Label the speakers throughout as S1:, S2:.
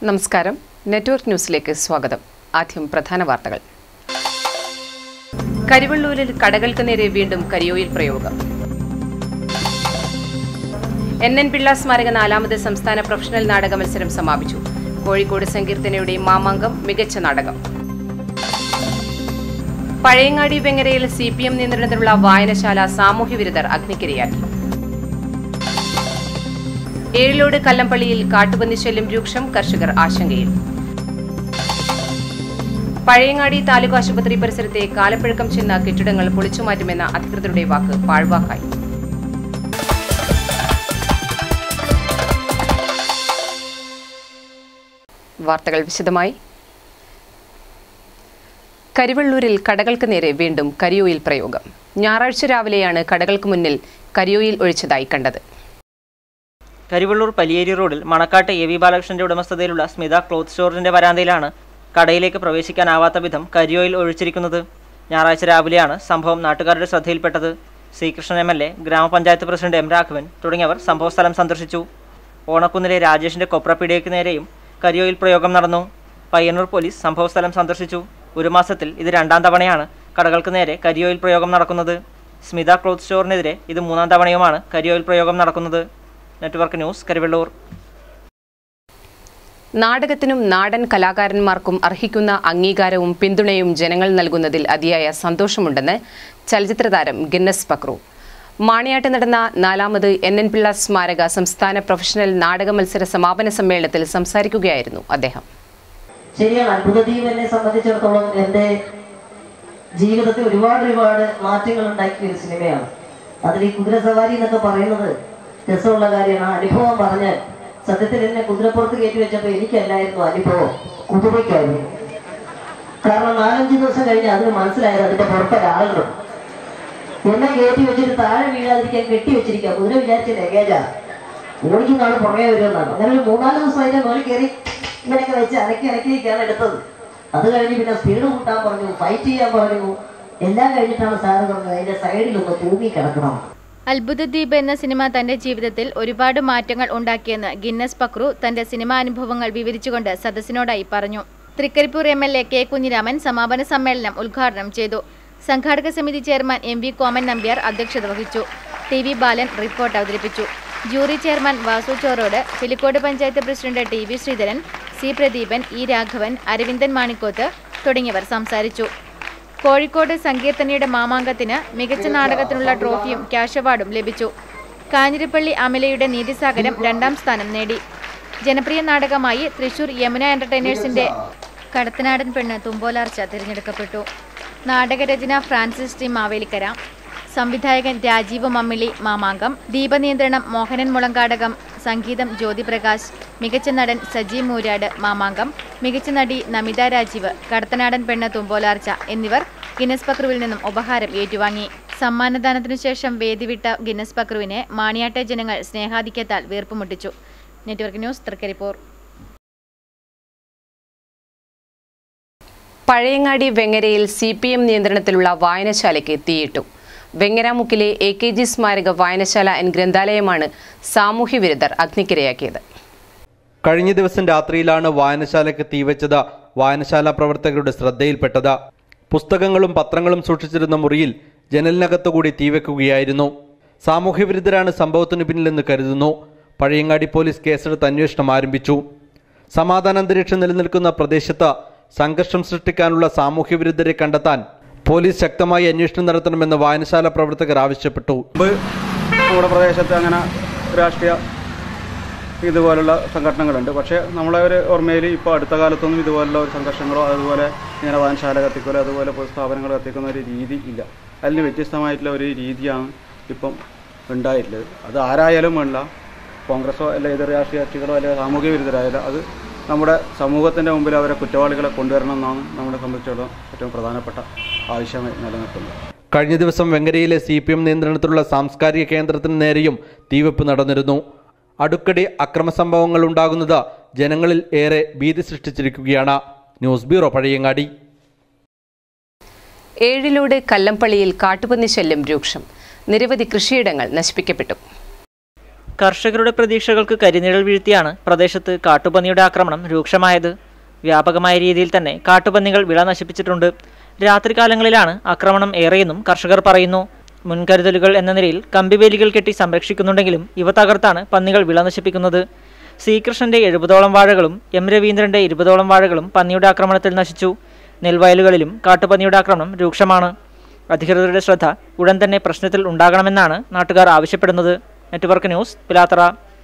S1: നമസ്കാരം നെറ്റ്വർക്ക് ന്യൂസിലേക്ക് സ്വാഗതം ആദ്യം പ്രധാന വാർത്തകൾ കരിവള്ളൂരിൽ കടകൾക്ക് നേരെ വീണ്ടും കരിയോയിൽ പ്രയോഗം എൻ എൻ പിള്ള സ്മാരക നാലാമത് സംസ്ഥാന പ്രൊഫഷണൽ നാടക മത്സരം സമാപിച്ചു കോഴിക്കോട് സങ്കീർത്തനയുടെ മാമാങ്കം മികച്ച നാടകം പഴയങ്ങാടി വെങ്ങരയിൽ സി പി എം നിയന്ത്രണത്തിലുള്ള വായനശാല സാമൂഹ്യവിരുദ്ധർ അഗ്നിക്കിരയാക്കി ഏഴിലോട് കല്ലമ്പള്ളിയിൽ കാട്ടുപന്നി ശല്യം രൂക്ഷം കർഷകർ ആശങ്കയിൽ പഴയങ്ങാടി താലൂക്ക് ആശുപത്രി പരിസരത്തെ കാലപ്പഴക്കം ചെന്ന കെട്ടിടങ്ങൾ പൊളിച്ചുമാറ്റുമെന്ന അധികൃതരുടെ വാക്ക് പാഴ്വാക്കായി വാർത്തകൾ വിശദമായി കരിവള്ളൂരിൽ കടകൾക്ക് നേരെ വീണ്ടും കരിയോയിൽ പ്രയോഗം ഞായറാഴ്ച രാവിലെയാണ് കടകൾക്ക് മുന്നിൽ കരിയോയിൽ ഒഴിച്ചതായി കണ്ടത്
S2: കരിവള്ളൂർ പലിയേരി റോഡിൽ മണക്കാട്ട് എ വി ബാലകൃഷ്ണന്റെ ഉടമസ്ഥതയിലുള്ള സ്മിത ക്ലോത്ത് സ്റ്റോറിന്റെ വരാന്തയിലാണ് കടയിലേക്ക് പ്രവേശിക്കാനാവാത്ത വിധം കരിയോയിൽ ഒഴിച്ചിരിക്കുന്നത് ഞായറാഴ്ച രാവിലെയാണ് സംഭവം നാട്ടുകാരുടെ ശ്രദ്ധയിൽപ്പെട്ടത് ശ്രീകൃഷ്ണൻ എം എൽ എ ഗ്രാമപഞ്ചായത്ത് പ്രസിഡന്റ് എം രാഘവൻ തുടങ്ങിയവർ സംഭവസ്ഥലം സന്ദർശിച്ചു ഓണക്കുന്നിലെ രാജേഷിന്റെ കൊപ്രപ്പിടിയയ്ക്ക് നേരെയും കരിയോയിൽ പ്രയോഗം നടന്നു പയ്യന്നൂർ പോലീസ് സംഭവസ്ഥലം സന്ദർശിച്ചു ഒരു മാസത്തിൽ ഇത് രണ്ടാം തവണയാണ് കടകൾക്ക് നേരെ കരിയോയിൽ പ്രയോഗം നടക്കുന്നത് സ്മിത ക്ലോത്ത് സ്റ്റോറിനെതിരെ ഇത് മൂന്നാം തവണയുമാണ് കരിയോയിൽ പ്രയോഗം നടക്കുന്നത് നെറ്റ്വർക്ക് ന്യൂസ് കരിവെള്ളൂർ
S1: നാടകത്തിനും നാടൻ കലാകാരന്മാർക്കും അർഹിക്കുന്ന അംഗീകാരവും പിന്തുണയും ജനങ്ങൾ നൽകുന്നതിൽ അതിയായ സന്തോഷമുണ്ടെന്ന് ചലച്ചിത്ര താരം ഗിന്നസ് പക്രു മാണിയാട്ട് നടന്ന നാലാമത് എൻ എൻ പിള്ള സ്മാരക സംസ്ഥാന പ്രൊഫഷണൽ നാടക മത്സര സമാപന സമ്മേളനത്തിൽ സംസാരിക്കുകയായിരുന്നു അദ്ദേഹം
S3: ശരിയാണ് അത്ഭുതദ്വീപ് എന്നെ സംബന്ധിച്ചിടത്തോളം എൻ്റെ ജീവിതത്തിൽ ഒരുപാട് ഒരുപാട് മാറ്റങ്ങൾ ഉണ്ടാക്കിയ ഒരു സിനിമയാണ് അതിൽ ഈ കുതിരസവാരി എന്നൊക്കെ പറയുന്നത് രസമുള്ള കാര്യമാണ് അനുഭവം പറഞ്ഞ് സത്യത്തിൽ എന്നെ കുതിരപ്പുറത്ത് കയറ്റി വെച്ചപ്പോൾ എനിക്കല്ലായിരുന്നു അനുഭവം കുതിരയ്ക്കായിരുന്നു കാരണം നാലഞ്ച് ദിവസം കഴിഞ്ഞ് അതിന് മനസ്സിലായത് അതിന്റെ പുറത്തൊരാളുകളും എന്നെ കയറ്റി വെച്ചിട്ട് താഴെ വീഴാതിരിക്കാൻ കെട്ടി വെച്ചിരിക്കുക കുതിര വിചാരിച്ച ലഗേജാ ഓടിക്കുന്ന ആള് പുറകെ വരുമെന്നാണ് അങ്ങനെ ഒരു മൂന്നാല് ദിവസം അതിന്റെ മുകളിൽ കയറി ഇങ്ങനെയൊക്കെ വെച്ച് അനക്കി അനക്കിയൊക്കെയാണ് എടുത്തത് അത് കഴിഞ്ഞ് പിന്നെ സ്പീഡ് കൂട്ടാൻ പറഞ്ഞു ഫൈറ്റ് ചെയ്യാൻ പറഞ്ഞു എല്ലാം കഴിഞ്ഞിട്ടാണ് സാറ് പറഞ്ഞത് അതിന്റെ സൈഡിൽ ഒന്ന് തൂങ്ങി കിടക്കണം
S4: അത്ഭുതദ്വീപ് എന്ന സിനിമ തന്റെ ജീവിതത്തിൽ ഒരുപാട് മാറ്റങ്ങൾ ഉണ്ടാക്കിയെന്ന് ഗിന്നസ് പക്രു തന്റെ സിനിമാ അനുഭവങ്ങൾ വിവരിച്ചുകൊണ്ട് സദസ്സിനോടായി പറഞ്ഞു Trikaripur M L A K Kunhiraman സമാപന സമ്മേളനം ഉദ്ഘാടനം ചെയ്തു സംഘാടക സമിതി chairman M V Koman Nambiar അധ്യക്ഷത വഹിച്ചു ടി വി ബാലൻ റിപ്പോർട്ട് അവതരിപ്പിച്ചു jury chairman Vasu Chorode Pilicode panchayat president T V Sreedharan C Pradeepan E Raghavan Aravindan Manikoth തുടങ്ങിയവർ സംസാരിച്ചു കോഴിക്കോട് സങ്കീർത്തനയുടെ മാമാങ്കത്തിന് മികച്ച നാടകത്തിനുള്ള ട്രോഫിയും ക്യാഷ് അവാർഡും ലഭിച്ചു കാഞ്ഞിരപ്പള്ളി അമലയുടെ നീതിസാഗരം രണ്ടാം സ്ഥാനം നേടി ജനപ്രിയ നാടകമായി തൃശൂർ യമുന എന്റർടൈനേഴ്സിന്റെ കടത്തനാടൻ പെണ്ണ് തുമ്പോലാർച്ച തിരഞ്ഞെടുക്കപ്പെട്ടു നാടകരചന ഫ്രാൻസിസ് ടി മാവേലിക്കര സംവിധായകൻ രാജീവ് മമ്മിളി മാമാങ്കം ദീപനിയന്ത്രണം മോഹനൻ മുളങ്കാടകം സംഗീതം ജ്യോതിപ്രകാശ് മികച്ച നടൻ സജി മൂരാട് മാമാങ്കം മികച്ച നടി നമിത രാജീവ് കടത്തനാടൻ പെണ്ണ് തുമ്പോലാർച്ച എന്നിവർ ഗിന്നസ് പക്രുവിൽ നിന്നും ഉപഹാരം ഏറ്റുവാങ്ങി സമ്മാനദാനത്തിനു ശേഷം വേദി വിട്ട ഗിന്നസ് പക്രുവിനെ മാണിയാട്ടെ ജനങ്ങൾ സ്നേഹാധിക്യത്താൽ വീർപ്പുമുട്ടിച്ചു നെറ്റ്വർക്ക് ന്യൂസ് തൃക്കരിപ്പൂർ
S1: പഴയങ്ങാടി വെങ്ങരയിൽ സി പി എം നിയന്ത്രണത്തിലുള്ള വായനശാലയ്ക്ക് തീയിട്ടു വെങ്ങരാമുക്കിലെ എ കെ ജി സ്മാരക വായനശാല എൻ ഗ്രന്ഥാലയമാണ് സാമൂഹ്യവിരുദ്ധർ അഗ്നിക്കിരയാക്കിയത്
S5: കഴിഞ്ഞ ദിവസം രാത്രിയിലാണ് വായനശാലയ്ക്ക് തീവച്ചത് വായനശാല പ്രവർത്തകരുടെ ശ്രദ്ധയിൽപ്പെട്ടത് പുസ്തകങ്ങളും പത്രങ്ങളും സൂക്ഷിച്ചിരുന്ന മുറിയിൽ ജനലിനകത്തുകൂടി തീവെക്കുകയായിരുന്നു സാമൂഹ്യവിരുദ്ധരാണ് സംഭവത്തിന് പിന്നിലെന്ന് കരുതുന്നു പഴയങ്ങാടി പോലീസ് കേസെടുത്ത് അന്വേഷണം ആരംഭിച്ചു സമാധാന അന്തരീക്ഷം നിലനിൽക്കുന്ന പ്രദേശത്ത് സംഘർഷം സൃഷ്ടിക്കാനുള്ള സാമൂഹ്യവിരുദ്ധരെ കണ്ടെത്താൻ പോലീസ് ശക്തമായി അന്വേഷണം നടത്തണമെന്ന് വായനശാല പ്രവർത്തകർ ആവശ്യപ്പെട്ടു
S6: മുമ്പ് നമ്മുടെ പ്രദേശത്ത് അങ്ങനെ രാഷ്ട്രീയ ഇതുപോലുള്ള സംഘടനകളുണ്ട് പക്ഷേ നമ്മളെ ഒരു ഓർമ്മയിൽ ഇപ്പോൾ അടുത്ത കാലത്തൊന്നും ഇതുപോലുള്ള ഒരു സംഘർഷങ്ങളോ അതുപോലെ ഇങ്ങനെ വായനശാല കത്തിക്കലോ അതുപോലെ സ്ഥാപനങ്ങൾ കത്തിക്കുന്ന ഒരു രീതി ഇല്ല അതിന് വ്യത്യസ്തമായിട്ടുള്ള ഒരു രീതിയാണ് ഇപ്പം ഉണ്ടായിട്ടുള്ളത് അത് ആരായാലും വേണ്ട കോൺഗ്രസോ അല്ല ഏത് രാഷ്ട്രീയ കക്ഷികളോ അല്ലെങ്കിൽ സാമൂഹിക വിരുദ്ധരായാലും അത് നമ്മുടെ സമൂഹത്തിൻ്റെ മുമ്പിൽ അവരെ കുറ്റവാളികളെ കൊണ്ടുവരണം എന്നാണ് നമ്മളെ സംബന്ധിച്ചിടത്തോളം ഏറ്റവും പ്രധാനപ്പെട്ട ആവശ്യമായി നിലനിൽക്കുന്നത്
S5: കഴിഞ്ഞ ദിവസം വെങ്കരയിലെ സി പി എം നിയന്ത്രണത്തിലുള്ള സാംസ്കാരിക കേന്ദ്രത്തിന് നേരെയും തീവെപ്പ് നടന്നിരുന്നു അടുക്കടി അക്രമ സംഭവങ്ങൾ ഉണ്ടാകുന്നത് ജനങ്ങളിൽ ഏറെ ഭീതി സൃഷ്ടിച്ചിരിക്കുകയാണ് ന്യൂസ് ബ്യൂറോ പഴയങ്ങാടി
S1: ഏഴിലോട് കല്ലമ്പള്ളിയിൽ കാട്ടുപന്നി ശല്യം രൂക്ഷം നിരവധി കൃഷിയിടങ്ങൾ നശിപ്പിക്കപ്പെട്ടു
S2: കർഷകരുടെ പ്രതീക്ഷകൾക്ക് കരിനിഴൽ വീഴ്ത്തിയാണ് പ്രദേശത്ത് കാട്ടുപന്നിയുടെ ആക്രമണം രൂക്ഷമായത് വ്യാപകമായ രീതിയിൽ തന്നെ കാട്ടുപന്നികൾ വിള നശിപ്പിച്ചിട്ടുണ്ട് രാത്രികാലങ്ങളിലാണ് ആക്രമണം ഏറെയെന്നും കർഷകർ പറയുന്നു മുൻകരുതലുകൾ എന്ന നിലയിൽ കമ്പിവേലികൾ കെട്ടി സംരക്ഷിക്കുന്നുണ്ടെങ്കിലും ഇവ തകർത്താണ് പന്നികൾ വിള നശിപ്പിക്കുന്നത് ശ്രീകൃഷ്ണന്റെ എഴുപതോളം വാഴകളും എം രവീന്ദ്രന്റെ ഇരുപതോളം വാഴകളും പന്നിയുടെ ആക്രമണത്തിൽ നശിച്ചു നെൽവയലുകളിലും കാട്ടുപന്നിയുടെ ആക്രമണം രൂക്ഷമാണ് അധികൃതരുടെ ശ്രദ്ധ ഉടൻ തന്നെ പ്രശ്നത്തിൽ ഉണ്ടാകണമെന്നാണ് നാട്ടുകാർ ആവശ്യപ്പെടുന്നത് network news Pilathara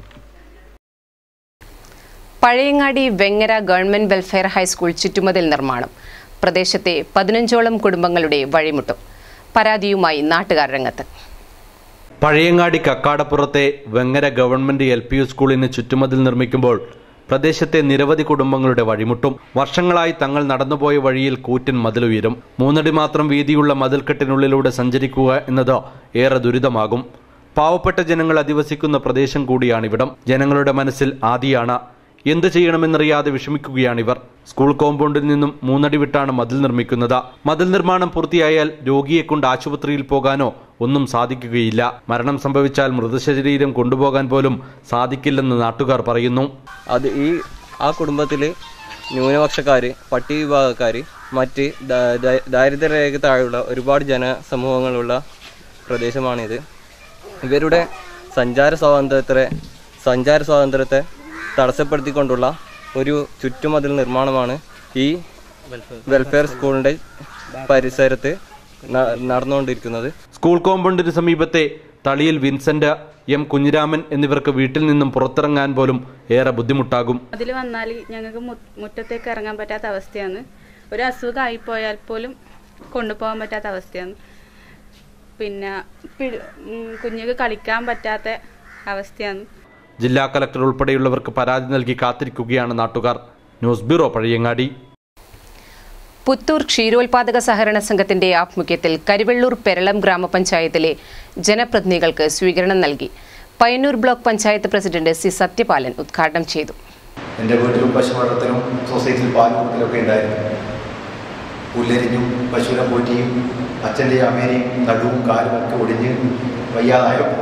S1: Pazhayangadi Vengara government welfare high school ചുറ്റുമതിൽ നിർമ്മാണം പ്രദേശത്തെ പതിനഞ്ചോളം കുടുംബങ്ങളുടെ വഴിമുട്ടും പരാതിയുമായി നാട്ടുകാർ രംഗത്ത്
S5: പഴയങ്ങാടി കക്കാടപ്പുറത്തെ Vengara government L P U സ്കൂളിന് ചുറ്റുമതിൽ നിർമ്മിക്കുമ്പോൾ പ്രദേശത്തെ നിരവധി കുടുംബങ്ങളുടെ വഴിമുട്ടും വർഷങ്ങളായി തങ്ങൾ നടന്നുപോയ വഴിയിൽ കൂറ്റൻ മതിലുയരും മൂന്നടി മാത്രം വീതിയുള്ള മതിൽക്കെട്ടിനുള്ളിലൂടെ സഞ്ചരിക്കുക എന്നത് ഏറെ ദുരിതമാകും പാവപ്പെട്ട ജനങ്ങൾ അധിവസിക്കുന്ന പ്രദേശം കൂടിയാണിവിടം ജനങ്ങളുടെ മനസ്സിൽ ആദിയാണ് എന്ത് ചെയ്യണമെന്നറിയാതെ വിഷമിക്കുകയാണിവർ സ്കൂൾ കോമ്പൗണ്ടിൽ നിന്നും മൂന്നടി വിട്ടാണ് മതിൽ നിർമ്മിക്കുന്നത് മതിൽ നിർമ്മാണം പൂർത്തിയായാൽ രോഗിയെ കൊണ്ട് ആശുപത്രിയിൽ പോകാനോ ഒന്നും സാധിക്കുകയില്ല മരണം സംഭവിച്ചാൽ മൃതശരീരം കൊണ്ടുപോകാൻ പോലും സാധിക്കില്ലെന്ന് നാട്ടുകാർ പറയുന്നു
S7: അത് ഈ ആ കുടുംബത്തിൽ ന്യൂനപക്ഷക്കാർ പട്ടിക വിഭാഗക്കാർ മറ്റ് ദാ- ദാ- ദാരിദ്ര്യരേഖ താഴെയുള്ള ഒരുപാട് ജനസമൂഹങ്ങളുള്ള പ്രദേശമാണിത് ഇവരുടെ സഞ്ചാര സ്വാതന്ത്ര്യത്തെ സഞ്ചാര സ്വാതന്ത്ര്യത്തെ തടസ്സപ്പെടുത്തിക്കൊണ്ടുള്ള ഒരു ചുറ്റുമതിൽ നിർമ്മാണമാണ് ഈ വെൽഫെയർ സ്കൂളിൻ്റെ പരിസരത്ത് ന- നടന്നുകൊണ്ടിരിക്കുന്നത്
S5: സ്കൂൾ കോമ്പൗണ്ടിന് സമീപത്തെ തളിയിൽ വിൻസെന്റ് എം കുഞ്ഞിരാമൻ എന്നിവർക്ക് വീട്ടിൽ നിന്നും പുറത്തിറങ്ങാൻ പോലും ഏറെ ബുദ്ധിമുട്ടാകും
S8: അതിൽ വന്നാൽ ഞങ്ങൾക്ക് മു- മുറ്റത്തേക്ക് ഇറങ്ങാൻ പറ്റാത്ത അവസ്ഥയാണ് ഒരു അസുഖമായി പോയാൽ പോലും കൊണ്ടുപോകാൻ പറ്റാത്ത അവസ്ഥയാണ് പിന്നെ പിഴ- ഉം, കുഞ്ഞുങ്ങൾക്ക് കളിക്കാൻ പറ്റാത്ത അവസ്ഥയാണ്
S5: ജില്ലാ കലക്ടർ ഉൾപ്പെടെയുള്ളവർക്ക് പരാതി നൽകി കാത്തിരിക്കുകയാണ് നാട്ടുകാർ ന്യൂസ് ബ്യൂറോ പഴയങ്ങാടി
S1: പുത്തൂർ ക്ഷീരോത്പാദക സഹകരണ സംഘത്തിന്റെ ആഭിമുഖ്യത്തിൽ കരിവെള്ളൂർ പെരളം ഗ്രാമപഞ്ചായത്തിലെ ജനപ്രതിനിധികൾക്ക് സ്വീകരണം നൽകി Payyanur block panchayat president C Sathyapalan ഉദ്ഘാടനം ചെയ്തു
S9: എൻ്റെ വീട്ടിലും പശു വളർത്തലും സൊസൈറ്റിയിൽ പാൽ കൊടുക്കലൊക്കെ ഉണ്ടായിരുന്നു പുല്ലരിഞ്ഞും പശുവിനെ പോറ്റിയും അച്ഛൻ്റെയും അമ്മേനെയും നടുവും കാലും ഒക്കെ ഒടിഞ്ഞ് വയ്യാതായപ്പോൾ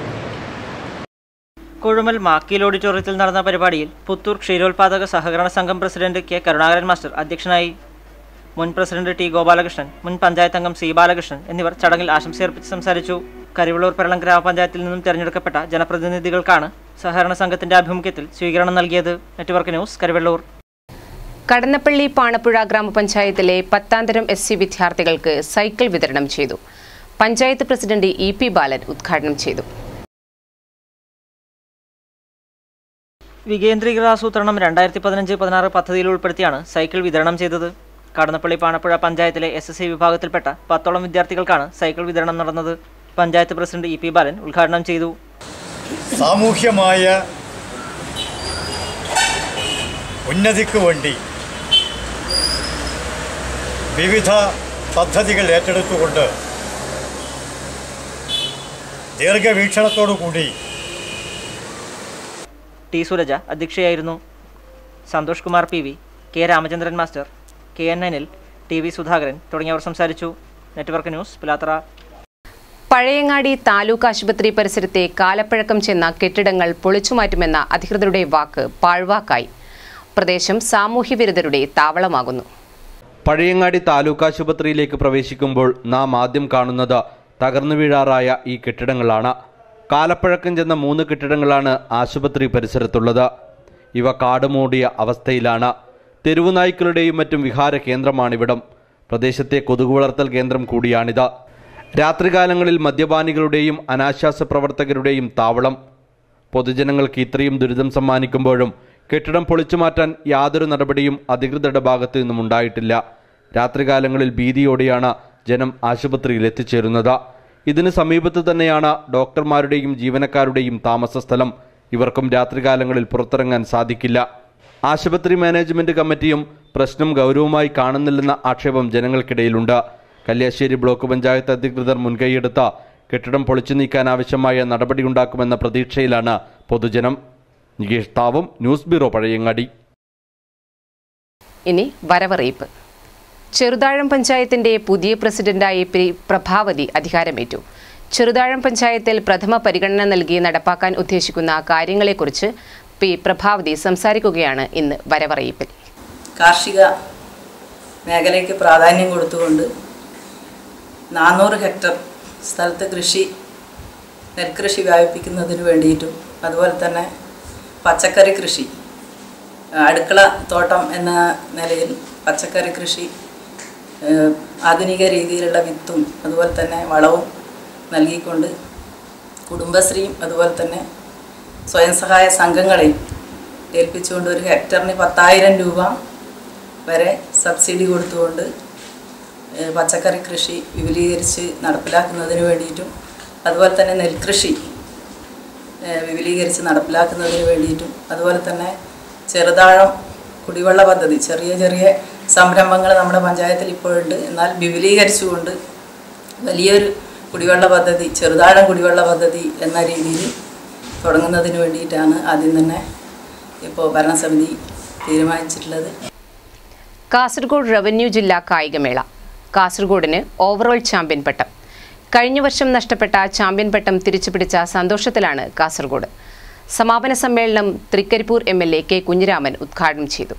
S2: കൊഴുമൽ മാക്കീൽ ഓഡിറ്റോറിയത്തിൽ നടന്ന പരിപാടിയിൽ പുത്തൂർ ക്ഷീരോത്പാദക സഹകരണ സംഘം പ്രസിഡന്റ് കെ കരുണാകരൻ മാസ്റ്റർ അധ്യക്ഷനായി മുൻ പ്രസിഡന്റ് ടി ഗോപാലകൃഷ്ണൻ മുൻ പഞ്ചായത്ത് അംഗം സി ബാലകൃഷ്ണൻ എന്നിവർ ചടങ്ങിൽ ആശംസയർപ്പിച്ച് സംസാരിച്ചു കരിവള്ളൂർ പെരളം ഗ്രാമപഞ്ചായത്തിൽ നിന്നും തെരഞ്ഞെടുക്കപ്പെട്ട ജനപ്രതിനിധികൾക്കാണ് സഹകരണ സംഘത്തിന്റെ ആഭിമുഖ്യത്തിൽ സ്വീകരണം നൽകിയത് നെറ്റ്വർക്ക് ന്യൂസ് കരിവള്ളൂർ
S1: കടന്നപ്പള്ളി പാണപ്പുഴ ഗ്രാമപഞ്ചായത്തിലെ പത്താന്തരം എസ് സി വിദ്യാർത്ഥികൾക്ക് സൈക്കിൾ വിതരണം ചെയ്തു panchayat president E P Balan ഉദ്ഘാടനം ചെയ്തു
S2: വികേന്ദ്രീകൃതാസൂത്രണം രണ്ടായിരത്തി പതിനഞ്ച് പതിനാറ് പദ്ധതിയിൽ ഉൾപ്പെടുത്തിയാണ് സൈക്കിൾ വിതരണം ചെയ്തത് കടന്നപ്പള്ളി പാണപ്പുഴ പഞ്ചായത്തിലെ എസ് എസ് സി വിഭാഗത്തിൽപ്പെട്ട പത്തോളം വിദ്യാർത്ഥികൾക്കാണ് സൈക്കിൾ വിതരണം നടന്നത് panchayat president E P Balan ഉദ്ഘാടനം ചെയ്തു
S10: സാമൂഹ്യമായ ഉന്നതിക്ക് വേണ്ടി വിവിധ പദ്ധതികൾ ഏറ്റെടുത്തുകൊണ്ട് ദീർഘവീക്ഷണത്തോടു കൂടി
S2: ടി സുരജ അധ്യക്ഷയായിരുന്നു Santhosh Kumar P V K Ramachandran master K N Anil T V Sudhakaran തുടങ്ങിയവർ സംസാരിച്ചു നെറ്റ്വർക്ക് ന്യൂസ് പിലാത്തറ
S1: പഴയങ്ങാടി താലൂക്ക് ആശുപത്രി പരിസരത്തെ കാലപ്പഴക്കം ചെന്ന കെട്ടിടങ്ങൾ പൊളിച്ചുമാറ്റുമെന്ന അധികൃതരുടെ വാക്ക് പാഴ്വാക്കായി പ്രദേശം സാമൂഹ്യവിരുദ്ധരുടെ താവളമാകുന്നു
S5: പഴയങ്ങാടി താലൂക്ക് ആശുപത്രിയിലേക്ക് പ്രവേശിക്കുമ്പോൾ നാം ആദ്യം കാണുന്നത് തകർന്നു വീഴാറായ ഈ കെട്ടിടങ്ങളാണ് കാലപ്പഴക്കം ചെന്ന മൂന്ന് കെട്ടിടങ്ങളാണ് ആശുപത്രി പരിസരത്തുള്ളത് ഇവ കാടുമൂടിയ അവസ്ഥയിലാണ് തെരുവുനായ്ക്കളുടെയും മറ്റും വിഹാര കേന്ദ്രമാണിവിടം പ്രദേശത്തെ കൊതുകു വളർത്തൽ കേന്ദ്രം കൂടിയാണിത് രാത്രികാലങ്ങളിൽ മദ്യപാനികളുടെയും അനാശാസ പ്രവർത്തകരുടെയും താവളം പൊതുജനങ്ങൾക്ക് ഇത്രയും ദുരിതം സമ്മാനിക്കുമ്പോഴും കെട്ടിടം പൊളിച്ചു മാറ്റാൻ യാതൊരു നടപടിയും അധികൃതരുടെ ഭാഗത്തു നിന്നും ഉണ്ടായിട്ടില്ല രാത്രികാലങ്ങളിൽ ഭീതിയോടെയാണ് ജനം ആശുപത്രിയിൽ എത്തിച്ചേരുന്നത് ഇതിന് സമീപത്ത് തന്നെയാണ് ഡോക്ടർമാരുടെയും ജീവനക്കാരുടെയും താമസ സ്ഥലം ഇവർക്കും രാത്രികാലങ്ങളിൽ പുറത്തിറങ്ങാൻ സാധിക്കില്ല ആശുപത്രി മാനേജ്മെന്റ് കമ്മിറ്റിയും പ്രശ്നം ഗൗരവമായി കാണുന്നില്ലെന്ന ആക്ഷേപം ജനങ്ങൾക്കിടയിലുണ്ട് കല്യാശ്ശേരി ബ്ലോക്ക് പഞ്ചായത്ത് അധികൃതർ മുൻകൈയെടുത്ത കെട്ടിടം പൊളിച്ചു നീക്കാൻ ആവശ്യമായ നടപടിയുണ്ടാക്കുമെന്ന പ്രതീക്ഷയിലാണ് പൊതുജനം നികേഷ് താവും ന്യൂസ് ബ്യൂറോ പഴയങ്ങാടി
S1: ഇനി വരവറിയിപ്പ് ചെറുതാഴം പഞ്ചായത്തിന്റെ പുതിയ പ്രസിഡന്റായി പി പ്രഭാവതി അധികാരമേറ്റു ചെറുതാഴം പഞ്ചായത്തിൽ പ്രഥമ പരിഗണന നൽകി നടപ്പാക്കാൻ ഉദ്ദേശിക്കുന്ന കാര്യങ്ങളെക്കുറിച്ച് പി പ്രഭാവതി സംസാരിക്കുകയാണ് ഇന്ന് വരവറിയിപ്പിൽ
S11: കാർഷിക മേഖലയ്ക്ക് പ്രാധാന്യം കൊടുത്തുകൊണ്ട് നാനൂറ് ഹെക്ടർ സ്ഥലത്ത് കൃഷി നെൽകൃഷി വ്യാപിപ്പിക്കുന്നതിന് വേണ്ടിയിട്ടും അതുപോലെ തന്നെ പച്ചക്കറി കൃഷി അടുക്കള തോട്ടം എന്ന നിലയിൽ പച്ചക്കറി കൃഷി ഏഹ്, ആധുനിക രീതിയിലുള്ള വിത്തും അതുപോലെ തന്നെ വളവും നൽകിക്കൊണ്ട് കുടുംബശ്രീയും അതുപോലെ തന്നെ സ്വയം സഹായ സംഘങ്ങളെയും ഏൽപ്പിച്ചുകൊണ്ട് ഒരു ഹെക്ടറിന് പത്തായിരം രൂപ വരെ സബ്സിഡി കൊടുത്തുകൊണ്ട് ഏഹ്, പച്ചക്കറി കൃഷി വിപുലീകരിച്ച് നടപ്പിലാക്കുന്നതിന് വേണ്ടിയിട്ടും അതുപോലെ തന്നെ നെൽകൃഷി ഏഹ്, വിപുലീകരിച്ച് നടപ്പിലാക്കുന്നതിന് വേണ്ടിയിട്ടും അതുപോലെ തന്നെ ചെറുതാഴം കുടിവെള്ള പദ്ധതി ചെറിയ ചെറിയ സംരംഭങ്ങൾ നമ്മുടെ പഞ്ചായത്തിൽ ഇപ്പോഴുണ്ട് എന്നാൽ വിപുലീകരിച്ചുകൊണ്ട് വലിയൊരു കുടിവെള്ള പദ്ധതി ചെറുതാഴം കുടിവെള്ള പദ്ധതി എന്ന രീതിയിൽ തുടങ്ങുന്നതിന് വേണ്ടിയിട്ടാണ് ആദ്യം തന്നെ ഇപ്പോൾ ഭരണസമിതി തീരുമാനിച്ചിട്ടുള്ളത്
S1: കാസർഗോഡ് റവന്യൂ ജില്ലാ കായികമേള കാസർഗോഡിന് ഓവറോൾ ചാമ്പ്യൻ പട്ടം കഴിഞ്ഞ വർഷം നഷ്ടപ്പെട്ട ചാമ്പ്യൻ പട്ടം തിരിച്ചുപിടിച്ച സന്തോഷത്തിലാണ് കാസർഗോഡ് സമാപന സമ്മേളനം Trikaripur M L A K Kunhiraman ഉദ്ഘാടനം ചെയ്തു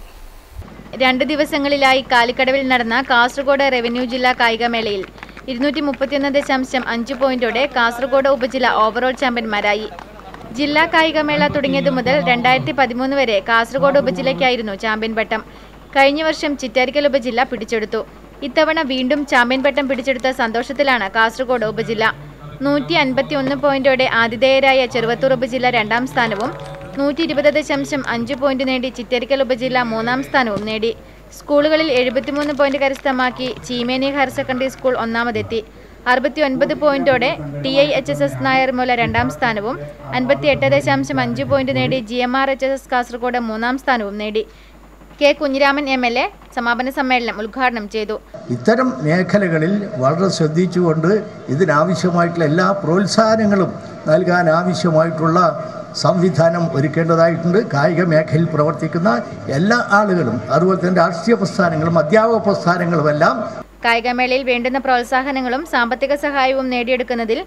S4: രണ്ട് ദിവസങ്ങളിലായി കാലിക്കടവിൽ നടന്ന കാസർഗോഡ് റവന്യൂ ജില്ലാ കായികമേളയിൽ ഇരുന്നൂറ്റി മുപ്പത്തിയൊന്ന് ദശാംശം അഞ്ച് പോയിന്റോടെ കാസർഗോഡ് ഉപജില്ല ഓവറോൾ ചാമ്പ്യന്മാരായി ജില്ലാ കായികമേള തുടങ്ങിയതു മുതൽ രണ്ടായിരത്തി പതിമൂന്ന് വരെ കാസർഗോഡ് ഉപജില്ലയ്ക്കായിരുന്നു ചാമ്പ്യൻ പട്ടം കഴിഞ്ഞ വർഷം ചിറ്റാരിക്കൽ ഉപജില്ല പിടിച്ചെടുത്തു ഇത്തവണ വീണ്ടും ചാമ്പ്യൻ പട്ടം പിടിച്ചെടുത്ത സന്തോഷത്തിലാണ് കാസർഗോഡ് ഉപജില്ല നൂറ്റി അൻപത്തി ഒന്ന് പോയിന്റോടെ ആതിഥേയരായ ചെറുവത്തൂർ ഉപജില്ല രണ്ടാം സ്ഥാനവും നൂറ്റി ഇരുപത് ദശാംശം അഞ്ച് പോയിന്റ് നേടി ചിറ്റരിക്കൽ ഉപജില്ല മൂന്നാം സ്ഥാനവും നേടി സ്കൂളുകളിൽ എഴുപത്തിമൂന്ന് പോയിന്റ് കരസ്ഥമാക്കി ചീമേനി ഹയർ സെക്കൻഡറി സ്കൂൾ ഒന്നാമതെത്തി അറുപത്തി ഒൻപത് പോയിന്റോടെ T I H S S Nayarmoola രണ്ടാം സ്ഥാനവും അൻപത്തി എട്ട് ദശാംശം അഞ്ച് പോയിന്റ് നേടി G M R H S S Kasaragod മൂന്നാം സ്ഥാനവും നേടി K Kunhiraman M L A സമാപന സമ്മേളനം ഉദ്ഘാടനം ചെയ്തു
S12: ഇത്തരം മേഖലകളിൽ വളരെ ശ്രദ്ധിച്ചുകൊണ്ട് ഇതിനാവശ്യമായിട്ടുള്ള എല്ലാ പ്രോത്സാഹനങ്ങളും നൽകാൻ ആവശ്യമായിട്ടുള്ള സംവിധാനം ഒരുക്കേണ്ടതായിട്ടുണ്ട് കായിക മേഖലയിൽ പ്രവർത്തിക്കുന്ന എല്ലാ ആളുകളും അതുപോലെ തന്നെ രാഷ്ട്രീയ പ്രസ്ഥാനങ്ങളും അധ്യാപക പ്രസ്ഥാനങ്ങളുമെല്ലാം
S4: കായികമേളയിൽ വേണ്ടുന്ന പ്രോത്സാഹനങ്ങളും സാമ്പത്തിക സഹായവും നേടിയെടുക്കുന്നതിൽ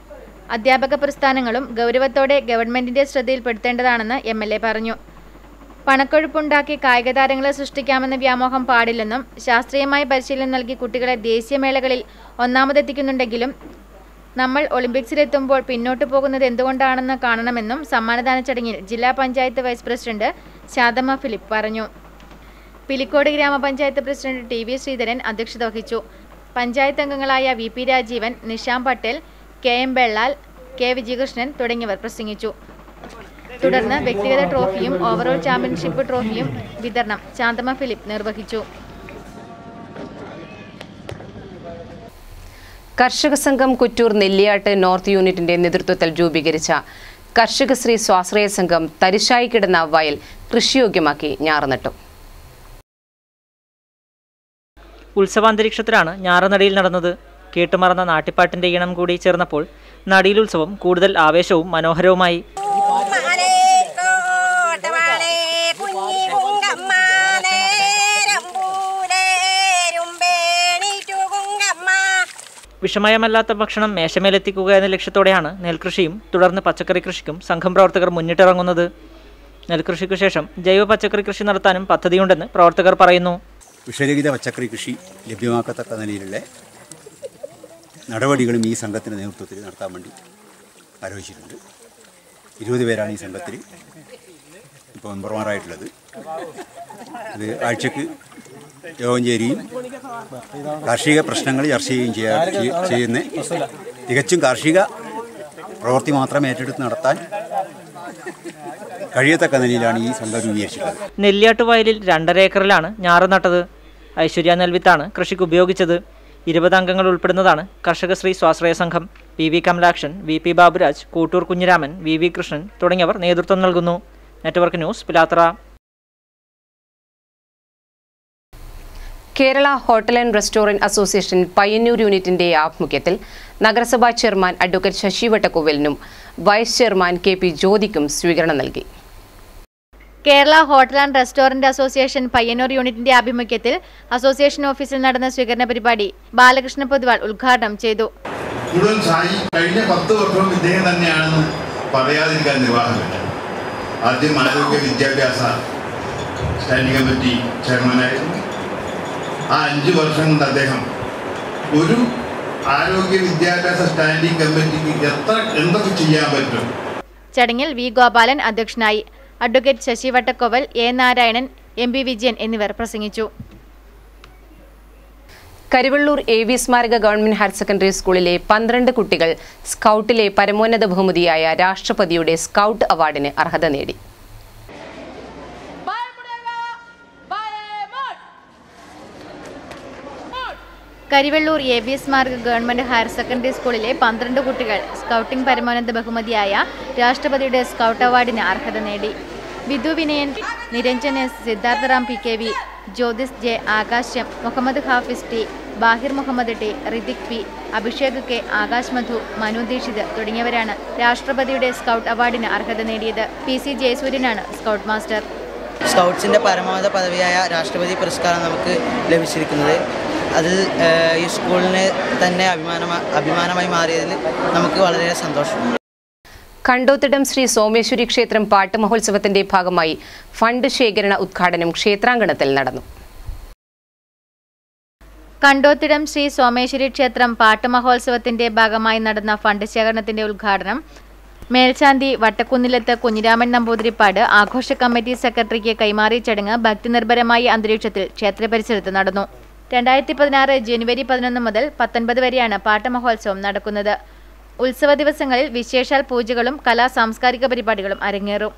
S4: അധ്യാപക പ്രസ്ഥാനങ്ങളും ഗൗരവത്തോടെ ഗവൺമെന്റിന്റെ ശ്രദ്ധയിൽപ്പെടുത്തേണ്ടതാണെന്ന് എം എൽ എ പറഞ്ഞു പണക്കൊഴുപ്പുണ്ടാക്കി കായിക താരങ്ങളെ സൃഷ്ടിക്കാമെന്ന വ്യാമോഹം പാടില്ലെന്നും ശാസ്ത്രീയമായ പരിശീലനം നൽകി കുട്ടികളെ ദേശീയമേളകളിൽ ഒന്നാമതെത്തിക്കുന്നുണ്ടെങ്കിലും നമ്മൾ ഒളിമ്പിക്സിലെത്തുമ്പോൾ പിന്നോട്ട് പോകുന്നത് എന്തുകൊണ്ടാണെന്ന് കാണണമെന്നും സമ്മാനദാന ചടങ്ങിൽ ജില്ലാ panchayat vice president Shanthamma Philip പറഞ്ഞു പിലിക്കോട് ഗ്രാമപഞ്ചായത്ത് പ്രസിഡന്റ് ടി വി ശ്രീധരൻ അധ്യക്ഷത വഹിച്ചു പഞ്ചായത്ത് അംഗങ്ങളായ V P Rajeevan Nisham Patel K M Bellal K Vijayakrishnan തുടങ്ങിയവർ പ്രസംഗിച്ചു തുടർന്ന് വ്യക്തിഗത ട്രോഫിയും ഓവറോൾ ചാമ്പ്യൻഷിപ്പ് ട്രോഫിയും വിതരണം ശാന്തമ്മ ഫിലിപ്പ് നിർവഹിച്ചു
S1: കർഷക സംഘം കുറ്റൂർ നെല്ലിയാട്ട് നോർത്ത് യൂണിറ്റിന്റെ നേതൃത്വത്തിൽ രൂപീകരിച്ച കർഷകശ്രീ സ്വാശ്രയ സംഘം തരിശായി കിടന്ന വയൽ കൃഷിയോഗ്യമാക്കി ഞാറുനട്ടു
S2: ഉത്സവാന്തരീക്ഷത്തിലാണ് ഞാറുനടിയിൽ നടന്നത് കേട്ടുമറന്ന നാട്ടിപ്പാട്ടിന്റെ ഈണം കൂടി ചേർന്നപ്പോൾ നടിയിലുത്സവം കൂടുതൽ ആവേശവും മനോഹരവുമായി വിഷമയമല്ലാത്ത ഭക്ഷണം മേശമേലെത്തിക്കുക എന്ന ലക്ഷ്യത്തോടെയാണ് നെൽകൃഷിയും തുടർന്ന് പച്ചക്കറി കൃഷിക്കും സംഘം പ്രവർത്തകർ മുന്നിട്ടിറങ്ങുന്നത് നെൽകൃഷിക്കു ശേഷം ജൈവ പച്ചക്കറി കൃഷി നടത്താനും പദ്ധതിയുണ്ടെന്ന് പ്രവർത്തകർ പറയുന്നു
S13: വിഷരഹിത പച്ചക്കറി കൃഷി ലഭ്യമാക്കത്തക്ക നിലയിലുള്ള നടപടികളും ഈ സംഘത്തിൻ്റെ നേതൃത്വത്തിൽ നടത്താൻ വേണ്ടി ആലോചിച്ചിട്ടുണ്ട് ഇരുപത് പേരാണ് ഈ സംഘത്തിൽ ഇപ്പോൾ മെമ്പർമാരായിട്ടുള്ളത് ഇത് ആഴ്ചക്ക് യോഗം ചേരുകയും കാർഷിക പ്രശ്നങ്ങൾ ചർച്ച ചെയ്യുകയും ചെയ്യാ ചെയ്യ- ചെയ്യുന്ന തികച്ചും കാർഷിക പ്രവൃത്തി മാത്രം ഏറ്റെടുത്ത് നടത്താൻ കഴിയത്തക്ക നിലയിലാണ് ഈ സംഘം രൂപീകരിച്ചിട്ടുള്ളത്
S2: നെല്ലിയാട്ട് വയലിൽ രണ്ടര ഏക്കറിലാണ് ഞാറ് നട്ടത് ഐശ്വര്യ നെൽവിത്താണ് കൃഷിക്ക് ഉപയോഗിച്ചത് ഇരുപത് അംഗങ്ങൾ ഉൾപ്പെടുന്നതാണ് കർഷകശ്രീ സ്വാശ്രയ സംഘം P V Kamalakshan V P Baburaj Koottur Kunhiraman V V Krishnan തുടങ്ങിയവർ നേതൃത്വം നൽകുന്നു network news Pilathara
S1: Kerala hotel and restaurant association Payyanur യൂണിറ്റിന്റെ ആഭിമുഖ്യത്തിൽ നഗരസഭാ ചെയർമാൻ അഡ്വക്കേറ്റ് ശശി വട്ടക്കുവലിനും വൈസ് ചെയർമാൻ കെ പി ജ്യോതിക്കും സ്വീകരണം നൽകി
S4: Kerala hotel and restaurant association Payyanur യൂണിറ്റിന്റെ ആഭിമുഖ്യത്തിൽ അസോസിയേഷൻ ഓഫീസിൽ നടന്ന സ്വീകരണ പരിപാടി ബാലകൃഷ്ണ പൊതുവാൾ ഉദ്ഘാടനം ചെയ്തു
S14: സ്റ്റുഡൻസ് ആയി കഴിഞ്ഞ പത്ത് വർഷവും ഇദ്ദേഹം തന്നെയാണെന്ന് പറയാതിരിക്കാൻ നിർവാഹമില്ല ആദ്യം ആരോഗ്യ വിദ്യാഭ്യാസ സ്റ്റാൻഡിംഗ് കമ്മിറ്റി ചെയർമാനായിരുന്നു ആ അഞ്ച് വർഷം കൊണ്ട് അദ്ദേഹം ഒരു ആരോഗ്യ വിദ്യാഭ്യാസ സ്റ്റാൻഡിംഗ് കമ്മിറ്റിക്ക് എത്ര എന്തൊക്കെ ചെയ്യാൻ പറ്റും
S4: ചടങ്ങിൽ വി ഗോപാലൻ അധ്യക്ഷനായി advocate Sasi Vattakkoval A Narayanan M P Vijayan എന്നിവർ പ്രസംഗിച്ചു
S1: കരിവള്ളൂർ എ വി സ്മാരക ഗവൺമെന്റ് ഹയർ സെക്കൻഡറി സ്കൂളിലെ പന്ത്രണ്ട് കുട്ടികൾ സ്കൗട്ടിലെ പരമോന്നത ബഹുമതിയായ രാഷ്ട്രപതിയുടെ സ്കൗട്ട് അവാർഡിന് അർഹത നേടി
S4: കരിവെള്ളൂർ എ ബി സ്മാരക ഗവൺമെന്റ് ഹയർ സെക്കൻഡറി സ്കൂളിലെ പന്ത്രണ്ട് കുട്ടികൾ സ്കൗട്ടിംഗ് പരമോന്നത ബഹുമതിയായ രാഷ്ട്രപതിയുടെ സ്കൗട്ട് അവാർഡിന് അർഹത നേടി Vidhu Vinayan Niranjan S Siddharthram P K V Jyothis J Akasham Muhammad Hafis T Bahir Muhammad T Rithik P Abhishek K Akash Madhu Manu Dikshith തുടങ്ങിയവരാണ് രാഷ്ട്രപതിയുടെ സ്കൗട്ട് അവാർഡിന് അർഹത നേടിയത് പി സി ജയസൂര്യനാണ് സ്കൗട്ട് മാസ്റ്റർ
S15: സ്കൗട്ട്സിൻ്റെ പരമോന്നത പദവിയായ രാഷ്ട്രപതി പുരസ്കാരം നമുക്ക് ലഭിച്ചിരിക്കുന്നത് അത് ഏഹ്, ഈ സ്കൂളിന് തന്നെ അഭിമാനമാ അഭിമാനമായി മാറിയതിൽ നമുക്ക് വളരെ സന്തോഷമുണ്ട്
S1: കണ്ടോത്തിടം ശ്രീ സോമേശ്വരി ക്ഷേത്രം പാട്ട് മഹോത്സവത്തിന്റെ ഭാഗമായി ഫണ്ട് ശേഖരണ ഉദ്ഘാടനം ക്ഷേത്രാങ്കണത്തിൽ നടന്നു
S4: കണ്ടോത്തിടം ശ്രീ സോമേശ്വരി ക്ഷേത്രം പാട്ട് മഹോത്സവത്തിന്റെ ഭാഗമായി നടന്ന ഫണ്ട് ശേഖരണത്തിന്റെ ഉദ്ഘാടനം മേൽശാന്തി വട്ടക്കുന്നിലത്ത് കുഞ്ഞിരാമൻ നമ്പൂതിരിപ്പാട് ആഘോഷ കമ്മിറ്റി സെക്രട്ടറിക്ക് കൈമാറിയ ചടങ്ങ് ഭക്തിനിർഭരമായ അന്തരീക്ഷത്തിൽ ക്ഷേത്ര പരിസരത്ത് നടന്നു രണ്ടായിരത്തി പതിനാറ് ജനുവരി പതിനൊന്ന് മുതൽ പത്തൊൻപത് വരെയാണ് പാട്ട് മഹോത്സവം നടക്കുന്നത് ഉത്സവ ദിവസങ്ങളിൽ വിശേഷാൽ പൂജകളും കലാ സാംസ്കാരിക പരിപാടികളും അരങ്ങേറും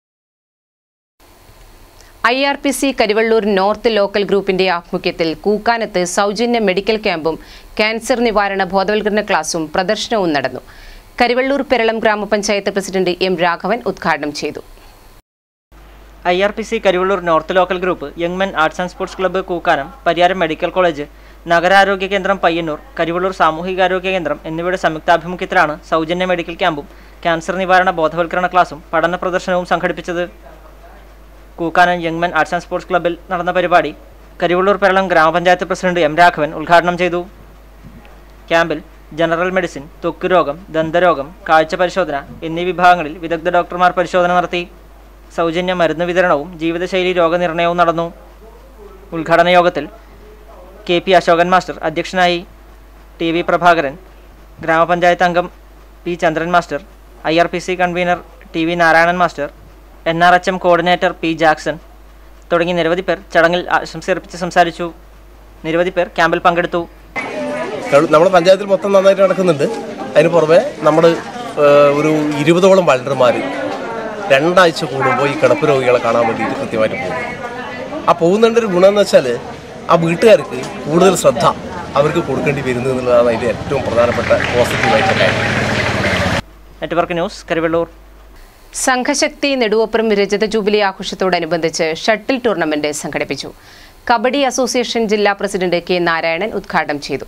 S1: I R P C Karivellur north local ഗ്രൂപ്പിന്റെ ആഭിമുഖ്യത്തിൽ കൂക്കാനത്ത് സൗജന്യ മെഡിക്കൽ ക്യാമ്പും ക്യാൻസർ നിവാരണ ബോധവൽക്കരണ ക്ലാസും പ്രദർശനവും നടന്നു കരിവള്ളൂർ പെരളം ഗ്രാമപഞ്ചായത്ത് പ്രസിഡന്റ് എം രാഘവൻ ഉദ്ഘാടനം ചെയ്തു
S2: I R P C Karivellur north local group young men arts and sports club Kookkanam Pariyaram medical college നഗരാരോഗ്യ കേന്ദ്രം പയ്യന്നൂർ കരിവള്ളൂർ സാമൂഹികാരോഗ്യ കേന്ദ്രം എന്നിവയുടെ സംയുക്താഭിമുഖ്യത്തിലാണ് സൗജന്യ മെഡിക്കൽ ക്യാമ്പും ക്യാൻസർ നിവാരണ ബോധവൽക്കരണ ക്ലാസും പഠന പ്രദർശനവും സംഘടിപ്പിച്ചത് Kookkanam young men arts and sports ക്ലബ്ബിൽ നടന്ന പരിപാടി കരിവള്ളൂർ പെരളം ഗ്രാമപഞ്ചായത്ത് പ്രസിഡന്റ് എം രാഘവൻ ഉദ്ഘാടനം ചെയ്തു ക്യാമ്പിൽ ജനറൽ മെഡിസിൻ ത്വക്ക് രോഗം ദന്തരോഗം കാഴ്ച പരിശോധന എന്നീ വിഭാഗങ്ങളിൽ വിദഗ്ധ ഡോക്ടർമാർ പരിശോധന നടത്തി സൗജന്യ മരുന്ന് വിതരണവും ജീവിതശൈലി രോഗനിർണയവും നടന്നു ഉദ്ഘാടന യോഗത്തിൽ കെ പി അശോകൻ മാസ്റ്റർ അധ്യക്ഷനായി ടി വി പ്രഭാകരൻ ഗ്രാമപഞ്ചായത്ത് അംഗം P Chandran master I R P C convener T V Narayanan master N R H M coordinator P Jackson തുടങ്ങി നിരവധി പേർ ചടങ്ങിൽ ആശംസയർപ്പിച്ച് സംസാരിച്ചു നിരവധി പേർ ക്യാമ്പിൽ പങ്കെടുത്തു
S16: നമ്മുടെ പഞ്ചായത്തിൽ മൊത്തം നന്നായിട്ട് നടക്കുന്നുണ്ട് അതിന് പുറമെ നമ്മൾ ഒരു ഇരുപതോളം വളണ്ടർമാർ രണ്ടാഴ്ച കൂടുമ്പോൾ ഈ കിടപ്പ് രോഗികളെ കാണാൻ വേണ്ടിയിട്ട് കൃത്യമായിട്ട് പോകും ആ പോകുന്നതിൻ്റെ ഒരു ഗുണം എന്ന് വെച്ചാൽ ആ വീട്ടുകാർക്ക് കൂടുതൽ ശ്രദ്ധ അവർക്ക് കൊടുക്കേണ്ടി വരുന്നു എന്നുള്ളതാണ് അതിൻ്റെ ഏറ്റവും പ്രധാനപ്പെട്ട പോസിറ്റീവായിട്ടുള്ള കാര്യം
S2: നെറ്റ്വർക്ക് ന്യൂസ് കരിവെള്ളൂർ
S1: സംഘശക്തി നെടുവപ്പുറം രജത ജൂബിലി ആഘോഷത്തോടനുബന്ധിച്ച് ഷട്ടിൽ ടൂർണമെന്റ് സംഘടിപ്പിച്ചു കബഡി അസോസിയേഷൻ ജില്ലാ പ്രസിഡന്റ് കെ നാരായണൻ ഉദ്ഘാടനം ചെയ്തു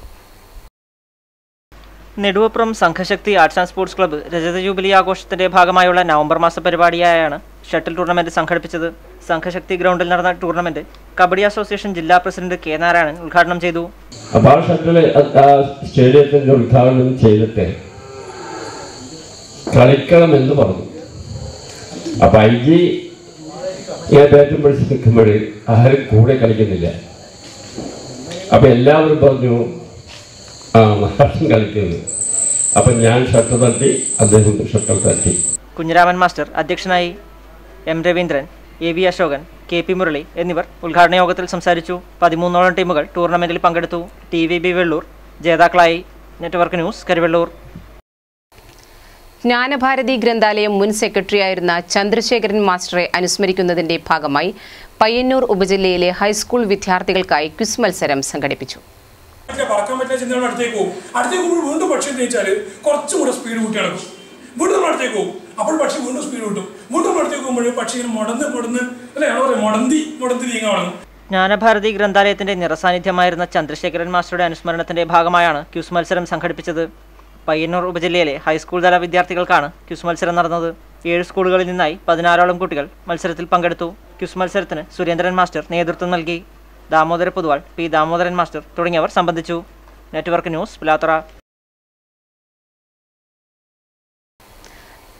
S2: Neduvappuram Sanghasakthi arts and sports club രജത ജൂബിലി ആഘോഷത്തിന്റെ ഭാഗമായുള്ള നവംബർ മാസ പരിപാടിയായാണ് ഷട്ടിൽ ടൂർണമെന്റ് സംഘടിപ്പിച്ചത് സംഘശക്തി ഗ്രൗണ്ടിൽ നടന്ന ടൂർണമെന്റ് കബഡി അസോസിയേഷൻ ജില്ലാ പ്രസിഡന്റ് കെ നാരായണൻ ഉദ്ഘാടനം ചെയ്തു
S17: അപ്പോൾ ആ ഷട്ടിൽ സ്റ്റേഡിയത്തിന്റെ ഉദ്ഘാടനം ചെയ്തിട്ട് കളിക്കണമെന്ന് പറഞ്ഞു അപ്പൊ ഐ ജി ഞാൻ ബാറ്റും പിടിച്ച് നിൽക്കുമ്പോൾ ആരും കൂടെ കളിക്കുന്നില്ല അപ്പൊ എല്ലാവരും പറഞ്ഞു ആ മഹാരാഷ്ട്രം കളിക്കുന്നത് അപ്പൊ ഞാൻ ഷട്ടർ തട്ടി അദ്ദേഹം ഷട്ടർ തട്ടി
S2: കുഞ്ഞിരാമൻ മാസ്റ്റർ അധ്യക്ഷനായി M Raveendran A V Asokan K P Murali എന്നിവർ ഉദ്ഘാടന യോഗത്തിൽ സംസാരിച്ചു പതിമൂന്നോളം ടീമുകൾ ടൂർണമെന്റിൽ പങ്കെടുത്തു ടി വി ബി വെള്ളൂർ ജേതാക്കളായി നെറ്റ്വർക്ക് ന്യൂസ് കരിവെള്ളൂർ
S1: ജ്ഞാനഭാരതി ഗ്രന്ഥാലയം മുൻ സെക്രട്ടറിയായിരുന്ന ചന്ദ്രശേഖരൻ മാസ്റ്ററെ അനുസ്മരിക്കുന്നതിന്റെ ഭാഗമായി പയ്യന്നൂർ ഉപജില്ലയിലെ ഹൈസ്കൂൾ വിദ്യാർത്ഥികൾക്കായി ക്വിസ് മത്സരം സംഘടിപ്പിച്ചു
S18: പറ്റില്ല പറക്കാൻ പറ്റില്ല ചിന്തകൾ അടുത്തേക്ക് പോകും അടുത്തേക്ക് പോകുമ്പോൾ വീണ്ടും പക്ഷി എന്ന് വെച്ചാൽ കുറച്ചും കൂടെ സ്പീഡ് കൂട്ടി നടക്കും വീണ്ടും നമ്മൾ അടുത്തേക്ക് പോകും അപ്പോൾ പക്ഷി വീണ്ടും സ്പീഡ് കൂട്ടും വീണ്ടും നമ്മൾ അടുത്തേക്ക് പോകുമ്പോൾ പക്ഷി ഇങ്ങനെ മുടന്ന് മുടന്ന് അല്ലേ ആണോ പറയുക മുടന്തി മുടന്തി നീങ്ങാൻ തുടങ്ങും
S2: ജ്ഞാനഭാരതി ഗ്രന്ഥാലയത്തിന്റെ നിറസാന്നിധ്യമായിരുന്ന ചന്ദ്രശേഖരൻ മാസ്റ്ററുടെ അനുസ്മരണത്തിന്റെ ഭാഗമായാണ് ക്യൂസ് മത്സരം സംഘടിപ്പിച്ചത് പയ്യന്നൂർ ഉപജില്ലയിലെ ഹൈസ്കൂൾ തല വിദ്യാർത്ഥികൾക്കാണ് ക്യൂസ് മത്സരം നടന്നത് ഏഴ് സ്കൂളുകളിൽ നിന്നായി പതിനാറോളം കുട്ടികൾ മത്സരത്തിൽ പങ്കെടുത്തു ക്യൂസ് മത്സരത്തിന് സുരേന്ദ്രൻ മാസ്റ്റർ നേതൃത്വം നൽകി ദാമോദര പൊതുവാൾ പി ദാമോദരൻ മാസ്റ്റർ തുടങ്ങിയവർ സംബന്ധിച്ചു നെറ്റ്വർക്ക് ന്യൂസ് പിലാത്തറ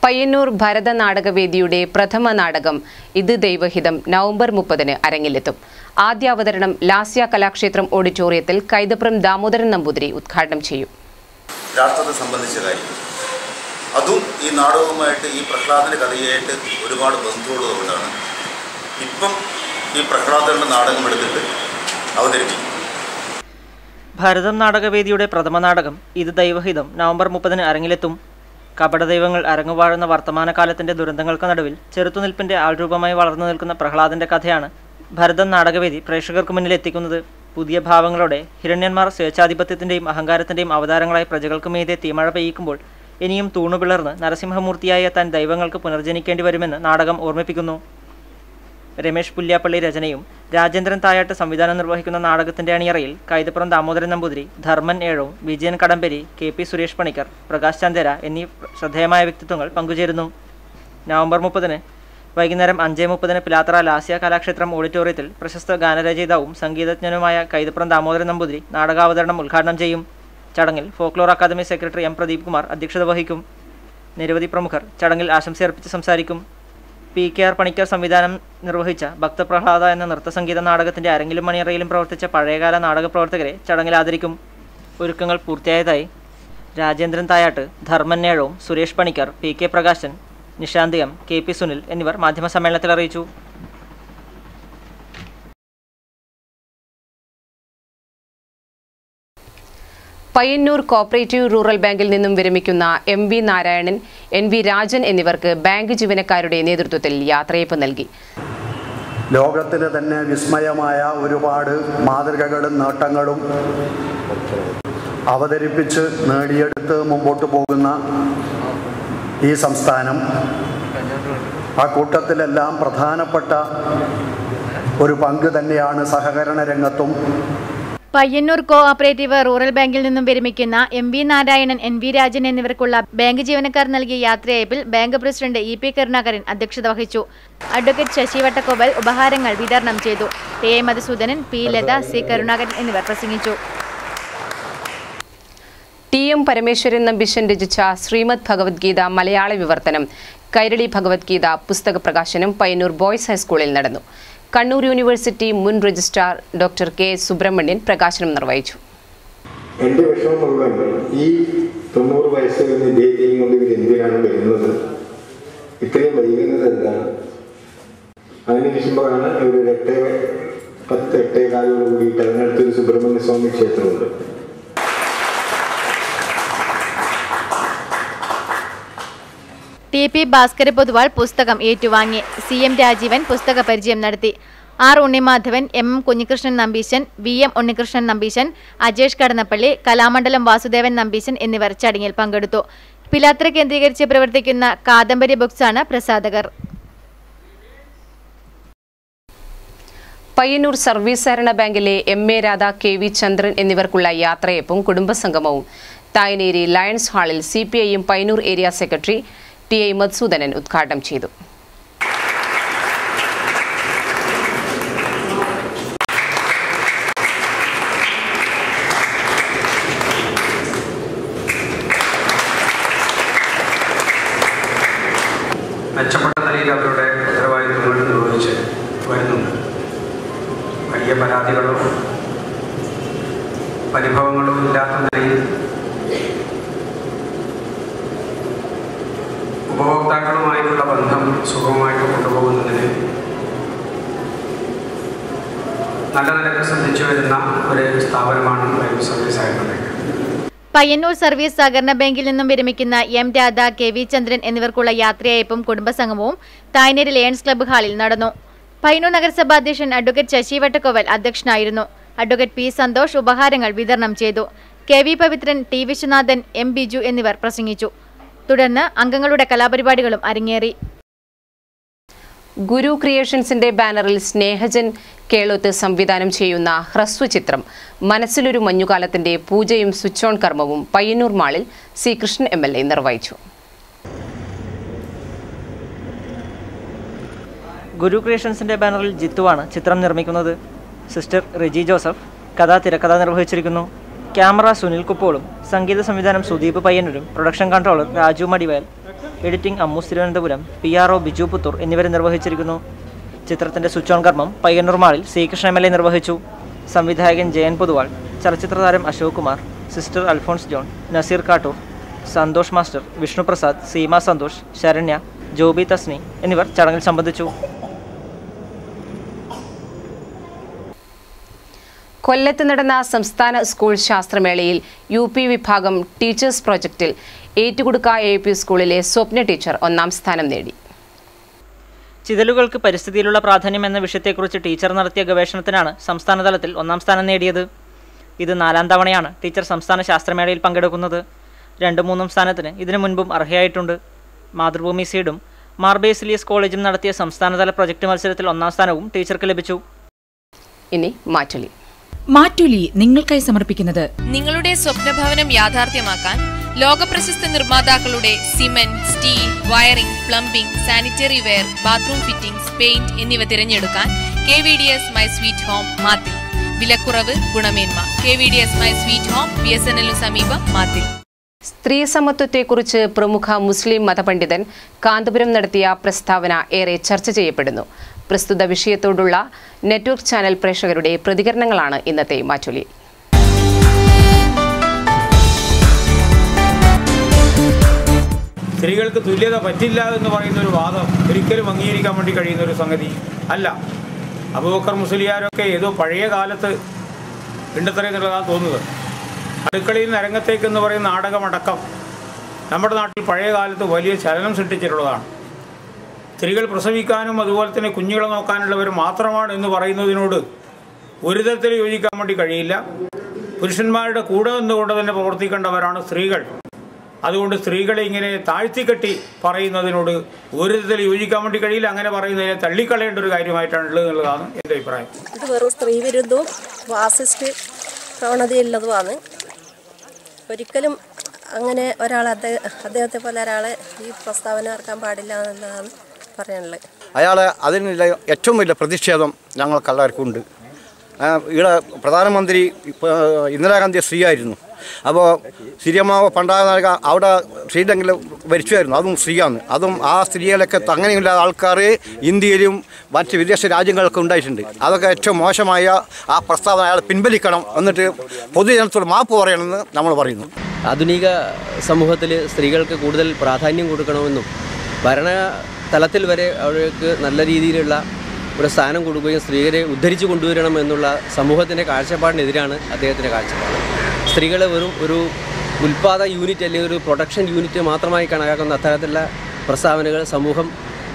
S1: പയ്യന്നൂർ ഭരത നാടകവേദിയുടെ പ്രഥമ നാടകം ഇത് ദൈവഹിതം നവംബർ മുപ്പതിന് അരങ്ങിലെത്തും ആദ്യ അവതരണം ലാസ്യ കലാക്ഷേത്രം ഓഡിറ്റോറിയത്തിൽ കൈതപ്രം ദാമോദരൻ നമ്പൂതിരി ഉദ്ഘാടനം ചെയ്യും
S19: രാഷ്ട്രത്തെ സംബന്ധിച്ച കാര്യം അതും ഈ നാടകവുമായിട്ട് ഈ പ്രഹ്ലാദൻ്റെ കഥയായിട്ട് ഒരുപാട് ബന്ധമുള്ളതുകൊണ്ടാണ് ഇപ്പം ഈ പ്രഹ്ലാദൻ്റെ നാടകം എടുത്തിട്ട് അവതരിപ്പിക്കും
S2: ഭാരതം നാടകവേദിയുടെ പ്രഥമ നാടകം ഇത് ദൈവഹിതം നവംബർ മുപ്പതിന് അരങ്ങിലെത്തും കപടദൈവങ്ങൾ അരങ്ങുവാഴുന്ന വർത്തമാനകാലത്തിന്റെ ദുരന്തങ്ങൾക്ക് നടുവിൽ ചെറുത്തുനിൽപ്പിന്റെ ആൾരൂപമായി വളർന്നു നിൽക്കുന്ന പ്രഹ്ലാദന്റെ കഥയാണ് ഭരതം നാടകവേദി പ്രേക്ഷകർക്ക് മുന്നിൽ എത്തിക്കുന്നത് പുതിയ ഭാവങ്ങളോടെ ഹിരണ്യന്മാർ സ്വേച്ഛാധിപത്യത്തിന്റെയും അഹങ്കാരത്തിന്റെയും അവതാരങ്ങളായി പ്രജകൾക്ക് മീതെ തീമഴ പെയ്യിക്കുമ്പോൾ ഇനിയും തൂണുപിളർന്ന് നരസിംഹമൂർത്തിയായി എത്താൻ ദൈവങ്ങൾക്ക് പുനർജനിക്കേണ്ടി വരുമെന്ന് നാടകം ഓർമ്മിപ്പിക്കുന്നു രമേഷ് പുല്യാപ്പള്ളി രചനയും രാജേന്ദ്രൻ തായാട്ട് സംവിധാനം നിർവഹിക്കുന്ന നാടകത്തിന്റെ അണിയറയിൽ കൈതപ്പുറം ദാമോദരൻ നമ്പൂതിരി ധർമ്മൻ ഏഴവും വിജയൻ കടമ്പരി കെ പി സുരേഷ് പണിക്കർ പ്രകാശ് ചന്ദേര എന്നീ ശ്രദ്ധേയമായ വ്യക്തിത്വങ്ങൾ പങ്കുചേരുന്നു നവംബർ മുപ്പതിന് വൈകുന്നേരം അഞ്ച് മുപ്പതിന് പിലാത്ര ലാസ്യ കലാക്ഷേത്രം ഓഡിറ്റോറിയത്തിൽ പ്രശസ്ത ഗാനരചയിതാവും സംഗീതജ്ഞനുമായ കൈതപ്പുറം ദാമോദരൻ നമ്പൂതിരി നാടകാവതരണം ഉദ്ഘാടനം ചെയ്യും ചടങ്ങിൽ folklore academy secretary M Pradeep Kumar അധ്യക്ഷത വഹിക്കും നിരവധി പ്രമുഖർ ചടങ്ങിൽ ആശംസയർപ്പിച്ച് സംസാരിക്കും പി കെ ആർ പണിക്കർ സംവിധാനം നിർവഹിച്ച ഭക്തപ്രഹ്ലാദ എന്ന നൃത്തസംഗീത നാടകത്തിന്റെ അരങ്ങിലും മണിയറയിലും പ്രവർത്തിച്ച പഴയകാല നാടക പ്രവർത്തകരെ ചടങ്ങിൽ ആദരിക്കും ഒരുക്കങ്ങൾ പൂർത്തിയായതായി രാജേന്ദ്രൻ തായാട്ട് ധർമ്മൻ നേഴവും Suresh Panicker P K Prakashan Nishanth M K P Sunil എന്നിവർ മാധ്യമസമ്മേളനത്തിൽ അറിയിച്ചു
S1: പയ്യന്നൂർ കോപ്പറേറ്റീവ് റൂറൽ ബാങ്കിൽ നിന്നും വിരമിക്കുന്ന M V Narayanan N V Rajan എന്നിവർക്ക് ബാങ്ക് ജീവനക്കാരുടെ നേതൃത്വത്തിൽ യാത്രയപ്പ് നൽകി
S20: ലോകത്തിന് തന്നെ വിസ്മയമായ ഒരുപാട് മാതൃകകളും നേട്ടങ്ങളും അവതരിപ്പിച്ച് നേടിയെടുത്ത് മുമ്പോട്ട് പോകുന്ന ഈ സംസ്ഥാനം ആ കൂട്ടത്തിലെല്ലാം പ്രധാനപ്പെട്ട ഒരു പങ്ക് തന്നെയാണ് സഹകരണ രംഗത്തും
S4: പയ്യന്നൂർ കോ ഓപ്പറേറ്റീവ് റൂറൽ ബാങ്കിൽ നിന്നും വിരമിക്കുന്ന M V Narayanan N V Rajan എന്നിവർക്കുള്ള ബാങ്ക് ജീവനക്കാർ നൽകിയ യാത്രയയപ്പിൽ bank president E P Karunakaran അധ്യക്ഷത വഹിച്ചു അഡ്വക്കേറ്റ് ശശി വട്ടക്കോവൽ ഉപഹാരങ്ങൾ വിതരണം ചെയ്തു T A Madhusoodanan P Latha C Karunakaran എന്നിവർ പ്രസംഗിച്ചു
S1: ടി എം പരമേശ്വരൻ നമ്പീശൻ രചിച്ച ശ്രീമദ് ഭഗവത്ഗീത മലയാള വിവർത്തനം കൈരളി ഭഗവത്ഗീത പുസ്തക പ്രകാശനം പയ്യന്നൂർ ബോയ്സ് ഹൈസ്കൂളിൽ നടന്നു കണ്ണൂർ യൂണിവേഴ്സിറ്റി മുൻ രജിസ്ട്രാർ ഡോക്ടർ കെ സുബ്രഹ്മണ്യൻ പ്രകാശനം നിർവഹിച്ചു
S21: എൻ്റെ വിഷമം മുഴുവൻ ഈ തൊണ്ണൂറ് വയസ്സ് കഴിഞ്ഞ് ഇദ്ദേഹത്തെയും കൊണ്ട് ഇവർ എന്തിനാണ് വരുന്നത് ഇത്രയും വൈകുന്നത് എന്താണ് അതിനുശേഷമാണ് ഇവർ ഒരു എട്ട് പത്ത് എട്ടേ കാലോട് കൂടിയിട്ട് അതിനടുത്തൊരു സുബ്രഹ്മണ്യ സ്വാമി ക്ഷേത്രമുണ്ട്
S4: ടി പി ഭാസ്കര പൊതുവാൾ പുസ്തകം ഏറ്റുവാങ്ങി സി എം രാജീവൻ പുസ്തക പരിചയം നടത്തി R Unnimadhavan M M Kunhikrishnan Nambeesan V M Unnikrishnan Nambeesan Ajesh Kadannappalli Kalamandalam Vasudevan Nambeesan എന്നിവർ ചടങ്ങിൽ പങ്കെടുത്തു പിലാത്ര കേന്ദ്രീകരിച്ച് പ്രവർത്തിക്കുന്ന കാദംബരി ബുക്സാണ് പ്രസാധകർ
S1: പയ്യന്നൂർ സർവീസ് സഹകരണ ബാങ്കിലെ M A Radha K V Chandran എന്നിവർക്കുള്ള യാത്രയപ്പും കുടുംബസംഗമവും തായനേരി ലയൺസ് ഹാളിൽ സി പി ഐയും Payyanur area secretary T I Madhusoodanan ഉദ്ഘാടനം ചെയ്തു
S22: മെച്ചപ്പെട്ട നിലയിൽ അവരുടെ ഉത്തരവാദിത്വങ്ങൾ നിർവഹിച്ച് വരുന്നുണ്ട് വലിയ പരാതികളോ പരിഭവങ്ങളോ ഇല്ലാത്ത നിലയിൽ ഉപഭോക്താക്കളുമായിട്ടുള്ള ബന്ധം സുഗമമായിട്ട് കൊണ്ടുപോകുന്നതിന് നല്ല നിലക്ക് ശ്രദ്ധിച്ചു വരുന്ന ഒരു സ്ഥാപനമാണ് ലൈഫ് സർവീസ് ആയിട്ടുള്ളത്
S4: പയ്യന്നൂർ സർവീസ് സഹകരണ ബാങ്കിൽ നിന്നും വിരമിക്കുന്ന M Radha K V Chandran എന്നിവർക്കുള്ള യാത്രയയപ്പും കുടുംബസംഗമവും തായ്നേരി ലയൺസ് ക്ലബ്ബ് ഹാളിൽ നടന്നു പയ്യന്നൂർ നഗരസഭാ അധ്യക്ഷൻ അഡ്വക്കേറ്റ് ശശി വട്ടക്കോവൽ അധ്യക്ഷനായിരുന്നു അഡ്വക്കേറ്റ് പി സന്തോഷ് ഉപഹാരങ്ങൾ വിതരണം ചെയ്തു K V Pavithran T Viswanathan M Biju എന്നിവർ പ്രസംഗിച്ചു തുടർന്ന് അംഗങ്ങളുടെ കലാപരിപാടികളും അരങ്ങേറി
S1: ഗുരു ക്രിയേഷൻസിന്റെ ബാനറിൽ സ്നേഹജൻ കേളോത്ത് സംവിധാനം ചെയ്യുന്ന ഹ്രസ്വചിത്രം മനസ്സിലൊരു മഞ്ഞുകാലത്തിന്റെ പൂജയും സ്വിച്ച് ഓൺ കർമ്മവും പയ്യന്നൂർ മാളിൽ C Krishnan M L A നിർവഹിച്ചു
S2: ഗുരു ക്രിയേഷൻസിന്റെ ബാനറിൽ ജിത്തുവാണ് ചിത്രം നിർമ്മിക്കുന്നത് സിസ്റ്റർ റിജി ജോസഫ് കഥ തിരക്കഥ നിർവഹിച്ചിരിക്കുന്നു ക്യാമറ സുനിൽ കുപ്പോളും സംഗീത സംവിധാനം സുദീപ് പയ്യന്നൂരും production controller Raju Madivayal editing അമ്മൂസ് Thiruvananthapuram P R O Biju Puthur എന്നിവരെ നിർവഹിച്ചിരിക്കുന്നു ചിത്രത്തിന്റെ സ്വിച്ച് ഓൺ കർമ്മം പയ്യന്നൂർ മാളിൽ ശ്രീകൃഷ്ണ എം എൽ എ നിർവഹിച്ചു സംവിധായകൻ ജയൻ പൊതുവാൾ ചലച്ചിത്ര താരം Ashok Kumar sister Alphonse John Nazeer Kattoor Santhosh master Vishnuprasad Seema Santhosh Saranya Joby Thasni എന്നിവർ ചടങ്ങിൽ സംബന്ധിച്ചു
S1: കൊല്ലത്ത് നടന്ന സംസ്ഥാന സ്കൂൾ ശാസ്ത്രമേളയിൽ യു പി വിഭാഗം ടീച്ചേഴ്സ് പ്രോജക്റ്റിൽ ഏറ്റുകുടുക്ക എ പി സ്കൂളിലെ സ്വപ്ന ടീച്ചർ ഒന്നാം സ്ഥാനം നേടി
S2: ചിതലുകൾക്ക് പരിസ്ഥിതിയിലുള്ള പ്രാധാന്യം എന്ന വിഷയത്തെക്കുറിച്ച് ടീച്ചർ നടത്തിയ ഗവേഷണത്തിനാണ് സംസ്ഥാന തലത്തിൽ ഒന്നാം സ്ഥാനം നേടിയത് ഇത് നാലാം തവണയാണ് ടീച്ചർ സംസ്ഥാന ശാസ്ത്രമേളയിൽ പങ്കെടുക്കുന്നത് രണ്ടും മൂന്നും സ്ഥാനത്തിന് ഇതിനു മുൻപും അർഹയായിട്ടുണ്ട് മാതൃഭൂമി സീഡും മാർബേസിലിയസ് കോളേജും നടത്തിയ സംസ്ഥാനതല പ്രൊജക്ട് മത്സരത്തിൽ ഒന്നാം സ്ഥാനവും ടീച്ചർക്ക് ലഭിച്ചു
S1: ഇനി മാറ്റുലി
S3: മാറ്റുലി നിങ്ങൾക്കായി സമർപ്പിക്കുന്നത്
S6: നിങ്ങളുടെ സ്വപ്നഭവനം യാഥാർത്ഥ്യമാക്കാൻ ലോകപ്രശസ്ത നിർമ്മാതാക്കളുടെ cement steel wiring plumbing sanitary ware bathroom fittings paint എന്നിവ തിരഞ്ഞെടുക്കാൻ K V D S my sweet home Mathil വിലക്കുറവ് ഗുണമേന്മ K V D S my sweet home B S N എല്ലിനു സമീപം മാത്തിൽ
S1: സ്ത്രീ സമത്വത്തെക്കുറിച്ച് പ്രമുഖ മുസ്ലിം മതപണ്ഡിതൻ കാന്തപുരം നടത്തിയ പ്രസ്താവന ഏറെ ചർച്ച ചെയ്യപ്പെടുന്നു പ്രസ്തുത വിഷയത്തോടുള്ള നെറ്റ്വർക്ക് ചാനൽ പ്രേക്ഷകരുടെ പ്രതികരണങ്ങളാണ് ഇന്നത്തെ മാറ്റുലി
S23: സ്ത്രീകൾക്ക് തുല്യത പറ്റില്ല എന്ന് പറയുന്ന ഒരു വാദം ഒരിക്കലും അംഗീകരിക്കാൻ വേണ്ടി കഴിയുന്ന ഒരു സംഗതി അല്ല അബൂബക്കർ മുസ്ലിയാരൊക്കെ ഏതോ പഴയ കാലത്ത് ഉണ്ടെന്നുള്ളതാണ് തോന്നുന്നത് അടുക്കളയിൽ നിന്ന് അരങ്ങത്തേക്ക് എന്ന് പറയുന്ന നാടകമടക്കം നമ്മുടെ നാട്ടിൽ പഴയ കാലത്ത് വലിയ ചലനം സൃഷ്ടിച്ചിട്ടുള്ളതാണ് സ്ത്രീകൾ പ്രസവിക്കാനും അതുപോലെ തന്നെ കുഞ്ഞുങ്ങളെ നോക്കാനുള്ളവർ മാത്രമാണ് എന്ന് പറയുന്നതിനോട് ഒരു തരത്തിൽ യോജിക്കാൻ വേണ്ടി കഴിയില്ല പുരുഷന്മാരുടെ കൂടെ നിന്നുകൊണ്ട് തന്നെ പ്രവർത്തിക്കേണ്ടവരാണ് സ്ത്രീകൾ അതുകൊണ്ട് സ്ത്രീകളെ ഇങ്ങനെ താഴ്ത്തിക്കെട്ടി പറയുന്നതിനോട് ഒരു തരത്തിൽ യോജിക്കാൻ വേണ്ടി കഴിയില്ല അങ്ങനെ പറയുന്നതിനെ തള്ളിക്കളയേണ്ട ഒരു കാര്യമായിട്ടാണ് ഉള്ളത് എന്നുള്ളതാണ് എൻ്റെ അഭിപ്രായം
S24: ഇത് വെറും സ്ത്രീ വിരുദ്ധവും ഫാസിസ്റ്റ് പ്രവണതയുള്ളതുമാണ് ഒരിക്കലും അങ്ങനെ ഒരാൾ അദ്ദേഹ അദ്ദേഹത്തെ പോലെ ഒരാളെ ഈ പ്രസ്താവന ഇറക്കാൻ പാടില്ല എന്നുള്ളതാണ് പറയാനുള്ളത്
S25: അയാളെ അതിനുള്ള ഏറ്റവും വലിയ പ്രതിഷേധം ഞങ്ങൾക്കെല്ലാവർക്കും ഉണ്ട് ആ, ഇവിടെ പ്രധാനമന്ത്രി ഇപ്പോൾ ഇന്ദിരാഗാന്ധി സ്ത്രീ ആയിരുന്നു അപ്പോൾ സിരിയമാവ് പണ്ടാക അവിടെ ശ്രീലങ്കയിൽ ഭരിച്ചുമായിരുന്നു അതും സ്ത്രീയാണ് അതും ആ സ്ത്രീകളൊക്കെ അങ്ങനെയുള്ള ആൾക്കാർ ഇന്ത്യയിലും മറ്റ് വിദേശ രാജ്യങ്ങളിലൊക്കെ ഉണ്ടായിട്ടുണ്ട് അതൊക്കെ ഏറ്റവും മോശമായ ആ പ്രസ്താവന അയാൾ പിൻവലിക്കണം എന്നിട്ട് പൊതുജനത്തോട് മാപ്പ് പറയണമെന്ന് നമ്മൾ പറയുന്നു
S26: ആധുനിക സമൂഹത്തിൽ സ്ത്രീകൾക്ക് കൂടുതൽ പ്രാധാന്യം കൊടുക്കണമെന്നും ഭരണ തലത്തിൽ വരെ അവർക്ക് നല്ല രീതിയിലുള്ള ഒരു സ്ഥാനം കൊടുക്കുകയും സ്ത്രീകളെ ഉദ്ധരിച്ചു കൊണ്ടുവരണം എന്നുള്ള സമൂഹത്തിൻ്റെ കാഴ്ചപ്പാടിനെതിരാണ് അദ്ദേഹത്തിൻ്റെ കാഴ്ചപ്പാട് സ്ത്രീകളെ വെറും ഒരു ഉൽപാദ യൂണിറ്റ് അല്ലെങ്കിൽ ഒരു പ്രൊഡക്ഷൻ യൂണിറ്റ് മാത്രമായി കണക്കാക്കുന്ന അത്തരത്തിലുള്ള പ്രസ്താവനകൾ സമൂഹം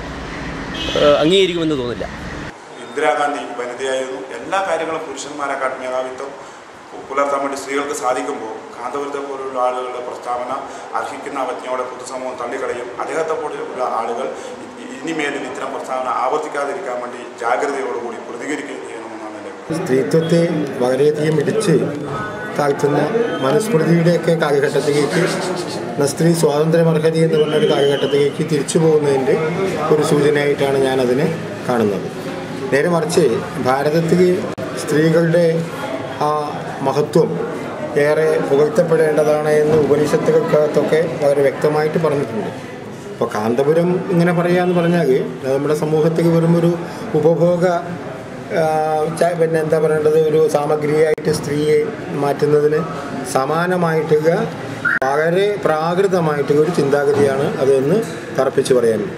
S26: ഏഹ്, അംഗീകരിക്കുമെന്ന് തോന്നില്ല
S27: ഇന്ദിരാഗാന്ധി വനിതയായിരുന്നു എല്ലാ കാര്യങ്ങളും പുരുഷന്മാരെക്കാട്ടും മേധാവിത്വം പു- പുലർത്താൻ വേണ്ടി സ്ത്രീകൾക്ക് സാധിക്കുമ്പോൾ കാന്തപുരത്തെ പോലുള്ള ആളുകളുടെ പ്രസ്താവന അർഹിക്കുന്ന അവജ്ഞയോടെ പൊതുസമൂഹം തള്ളിക്കളയും അദ്ദേഹത്തെ പോലെയുള്ള ആളുകൾ ഇ- ഇനിമേലും ഇത്തരം പ്രസ്താവന ആവർത്തിക്കാതിരിക്കാൻ വേണ്ടി ജാഗ്രതയോടുകൂടി പ്രതികരിക്കുകയും ചെയ്യണമെന്നാണ് എൻ്റെ
S21: സ്ത്രീത്വത്തെ വളരെയധികം ഇടിച്ച് താഴ്ത്തുന്ന മനുസ്മൃതിയുടെയൊക്കെ കാലഘട്ടത്തിലേക്ക് ന സ്ത്രീ സ്വാതന്ത്ര്യമർഹതി എന്ന് പറഞ്ഞൊരു കാലഘട്ടത്തിലേക്ക് തിരിച്ചു പോകുന്നതിൻ്റെ ഒരു സൂചനയായിട്ടാണ് ഞാൻ അതിനെ കാണുന്നത് നേരെ മറിച്ച് ഭാരതത്തിൽ സ്ത്രീകളുടെ ആ മഹത്വം ഏറെ പുകഴ്ത്തപ്പെടേണ്ടതാണ് എന്ന് ഉപനിഷത്തുകൾക്കകത്തൊക്കെ വളരെ വ്യക്തമായിട്ട് പറഞ്ഞിട്ടുണ്ട് അപ്പോൾ കാന്തപുരം ഇങ്ങനെ പറയാന്ന് പറഞ്ഞാൽ അത് നമ്മുടെ സമൂഹത്തിൽ വെറും ഒരു ഉപഭോഗ ആ, ച- പിന്നെ എന്താ പറയേണ്ടത് ഒരു സാമഗ്രിയായിട്ട് സ്ത്രീയെ മാറ്റുന്നതിന് സമാനമായിട്ടുള്ള വളരെ പ്രാകൃതമായിട്ടുള്ള ഒരു ചിന്താഗതിയാണ് അതെന്ന് തറപ്പിച്ച് പറയാനുള്ളത്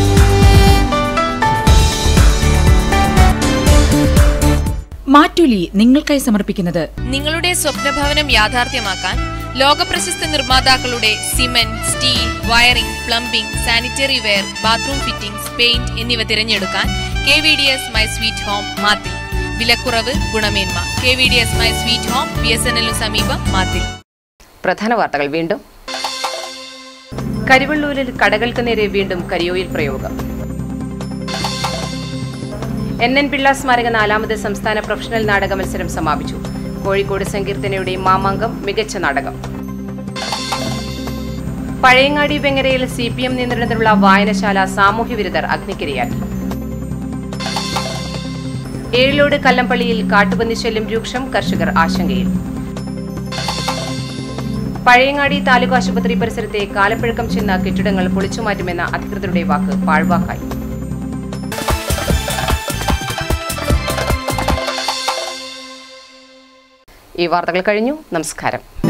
S3: മാറ്റുലി നിങ്ങൾക്കായി സമർപ്പിക്കുന്നത്
S6: നിങ്ങളുടെ സ്വപ്നഭവനം യാഥാർത്ഥ്യമാക്കാൻ ലോകപ്രശസ്ത നിർമ്മാതാക്കളുടെ cement steel wiring plumbing sanitary ware bathroom fittings paint എന്നിവ തിരഞ്ഞെടുക്കാൻ K V D S my sweet home Mathil വിലക്കുറവ് ഗുണമേന്മ K V D S my sweet home B S N എല്ലിനു സമീപം മാത്തിൽ
S1: പ്രധാന വാർത്തകൾ വീണ്ടും കരിവള്ളൂരിൽ കടകൾക്ക് നേരെ വീണ്ടും കരിയോയിൽ പ്രയോഗം എൻ എൻ പിള്ള സ്മാരക നാലാമത് സംസ്ഥാന പ്രൊഫഷണൽ നാടക മത്സരം സമാപിച്ചു കോഴിക്കോട് സങ്കീർത്തനയുടെ മാമാങ്കം മികച്ച നാടകം പഴയങ്ങാടി വെങ്ങരയിൽ സി പി എം നിയന്ത്രണത്തിലുള്ള വായനശാല സാമൂഹ്യവിരുദ്ധർ അഗ്നിക്കിരയാക്കി ഏഴിലോട് കല്ലമ്പള്ളിയിൽ കാട്ടുപന്നി ശല്യം രൂക്ഷം കർഷകർ ആശങ്കയിൽ പഴയങ്ങാടി താലൂക്ക് ആശുപത്രി പരിസരത്തെ കാലപ്പഴക്കം ചെന്ന കെട്ടിടങ്ങൾ പൊളിച്ചുമാറ്റുമെന്ന അധികൃതരുടെ വാക്ക് പാഴ്വാക്കായി ഈ വാർത്തകൾ കഴിഞ്ഞു നമസ്കാരം